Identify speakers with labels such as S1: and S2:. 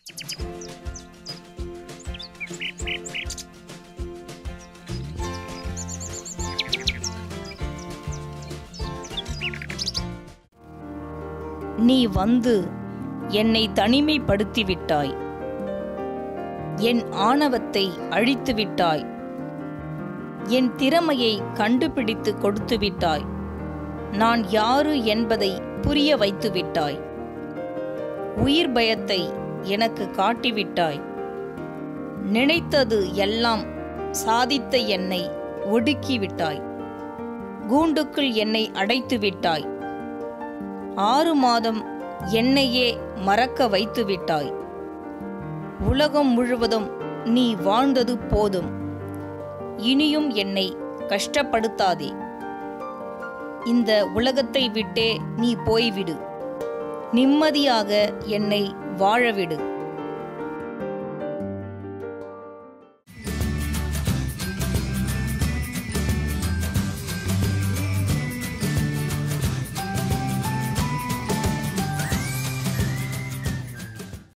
S1: நீ வந்து என்னை தனிமைப்படுத்தி விட்டாய் என் ஆணவத்தை அழித்து விட்டாய் என் திறமையை கண்டுபிடித்து கொடுத்து விட்டாய் நான் யாரு என்பதை புரிய வைத்து விட்டாய் உயிர் பயத்தை எனக்கு காட்டிவிட்டாய் நினைத்தது எல்லாம் சாதித்த என்னை ஒடுக்கி விட்டாய் கூண்டுக்குள் என்னை அடைத்து விட்டாய் ஆறு மாதம் என்னையே மறக்க வைத்து விட்டாய் உலகம் முழுவதும் நீ வாழ்ந்தது போதும் இனியும் என்னை கஷ்டப்படுத்தாதே இந்த உலகத்தை விட்டே நீ போய்விடு நிம்மதியாக என்னை வாழவிடு